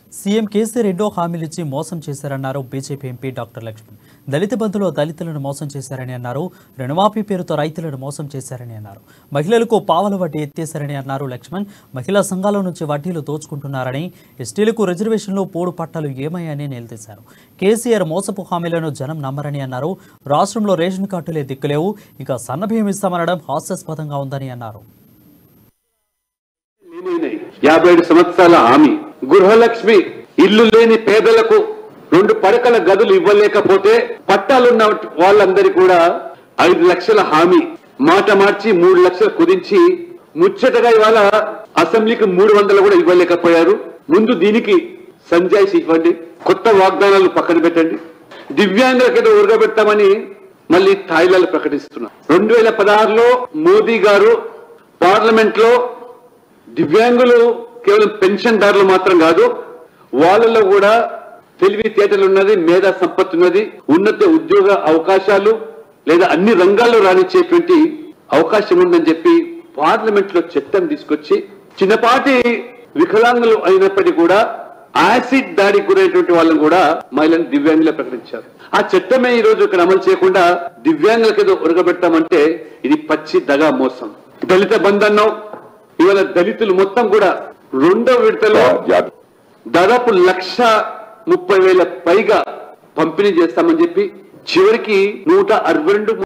CM KCR ఎన్నో హామీలిచ్చి మోసం చేశారన్నారు బీజేపీ ఎంపీ డాక్టర్ లక్ష్మణ్ దళిత బంధులో దళితులను మోసం చేశారని అన్నారు రుణమాఫీ పేరుతో రైతులను మోసం చేశారని అన్నారు మహిళలకు పావల వడ్డీ ఎత్తేశారని అన్నారు లక్ష్మణ్ మహిళా సంఘాల నుంచి వడ్డీలు దోచుకుంటున్నారని ఎస్టీలకు రిజర్వేషన్లు పోడు పట్టాలు ఏమయ్యాయని నిలదీశారు కేసీఆర్ మోసపు హామీలను జనం నమ్మరని అన్నారు రాష్ట్రంలో రేషన్ కార్డులే దిక్కులేవు ఇక సన్నబియ్యం ఇస్తామనడం హాస్యాస్పదంగా ఉందని అన్నారు లేనినాయి. యాభై ఏడు సంవత్సరాల హామీ గృహలక్ష్మి ఇల్లు లేని పేదలకు రెండు పడకల గదులు ఇవ్వలేకపోతే పట్టాలున్న వాళ్ళందరి కూడా ఐదు లక్షల హామీ మాట మార్చి మూడు లక్షలు కుదించి ముచ్చటగా ఇవాళ అసెంబ్లీకి మూడు వందలు కూడా ఇవ్వలేకపోయారు ముందు దీనికి సంజాయిషి ఇవ్వండి కొత్త వాగ్దానాలు పక్కన పెట్టండి దివ్యాంగులకు ఏదో ఉరగబెడతామని మళ్ళీ తాయిలాలు ప్రకటిస్తున్నారు రెండు వేల పదహారులో మోదీ గారు పార్లమెంట్ లో దివ్యాంగులు కేవలం పెన్షన్దారులు మాత్రం కాదు వాళ్ళలో కూడా తెలివితేటలు ఉన్నది మేధా సంపత్తి ఉన్నది ఉన్నత ఉద్యోగ అవకాశాలు లేదా అన్ని రంగాల్లో రాణించేటువంటి అవకాశం ఉందని చెప్పి పార్లమెంట్ లో చట్టం తీసుకొచ్చి చిన్నపాటి వికలాంగులు అయినప్పటికీ కూడా యాసిడ్ దాడికి గురైనటువంటి వాళ్ళని కూడా మహిళను దివ్యాంగులు ప్రకటించారు ఆ చట్టమే ఈ రోజు ఇక్కడ అమలు చేయకుండా దివ్యాంగులకు ఏదో ఉరగబెట్టామంటే ఇది పచ్చి దగా మోసం దళిత బంధన్నం ఇవాళ దళితులు మొత్తం కూడా రెండో విడతలో దాదాపు లక్ష ముప్పై వేల పైగా పంపిణీ చేస్తామని చెప్పి చివరికి నూట అరవై రెండు